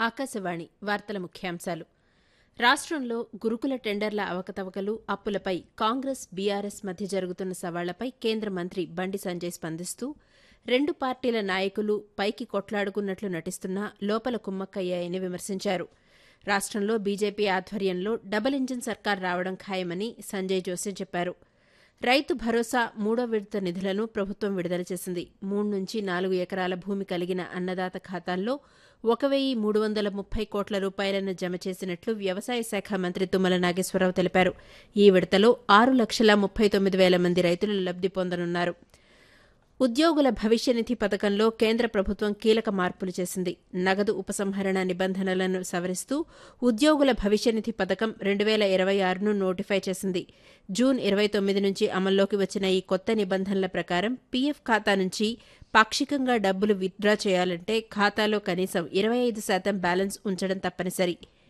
ఆకాశవాణి వార్తల ముఖ్యాంశాలు రాష్ట్రంలో గురుకుల టెండర్ల అవకతవకలు అప్పులపై కాంగ్రెస్ బీఆర్ఎస్ మధ్య జరుగుతున్న సవాళ్లపై కేంద్ర మంత్రి బండి సంజయ్ స్పందిస్తూ రెండు పార్టీల నాయకులు పైకి కొట్లాడుకున్నట్లు నటిస్తున్నా లోపల కుమ్మక్కయ్యాయని విమర్శించారు రాష్ట్రంలో బీజేపీ ఆధ్వర్యంలో డబుల్ ఇంజిన్ సర్కార్ రావడం ఖాయమని సంజయ్ జోసెఫ్ చెప్పారు రైతు భరోసా మూడో విడత నిధులను ప్రభుత్వం విడుదల చేసింది మూడు నుంచి నాలుగు ఎకరాల భూమి కలిగిన అన్నదాత ఖాతాల్లో ఒక వెయ్యి మూడు వందల ముప్పై కోట్ల రూపాయలను జమ చేసినట్లు వ్యవసాయ శాఖ మంత్రి తుమ్మల నాగేశ్వరరావు తెలిపారు ఈ విడతలో ఆరు లక్షల ముప్పై తొమ్మిది వేల మంది రైతులు లబ్ది పొందనున్నారు ఉద్యోగుల భవిష్య నిధి పథకంలో కేంద్ర ప్రభుత్వం కీలక మార్పులు చేసింది నగదు ఉపసంహరణ నిబంధనలను సవరిస్తూ ఉద్యోగుల భవిష్య నిధి పథకం రెండు వేల ఇరవై ఆరును నోటిఫై చేసింది జూన్ ఇరవై తొమ్మిది నుంచి అమల్లోకి వచ్చిన ఈ కొత్త నిబంధనల ప్రకారం పీఎఫ్ ఖాతా నుంచి పాక్షికంగా డబ్బులు విత్డ్రా చేయాలంటే ఖాతాలో కనీసం ఇరవై ఐదు శాతం బ్యాలెన్స్ ఉంచడం తప్పనిసరి